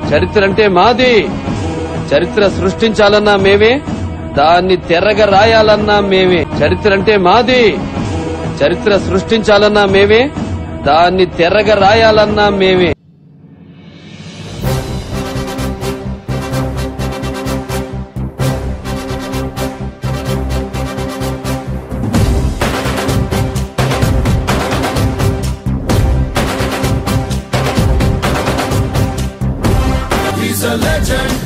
చరిత్ర అంటే మాది చరిత్ర సృష్టించాలన్నా మేమే దాన్ని తెర్రగా రాయాలన్నా మేమే చరిత్ర అంటే మాది చరిత్ర సృష్టించాలన్నా మేమే దాన్ని తెర్రగా రాయాలన్నా మేమే He's a legend.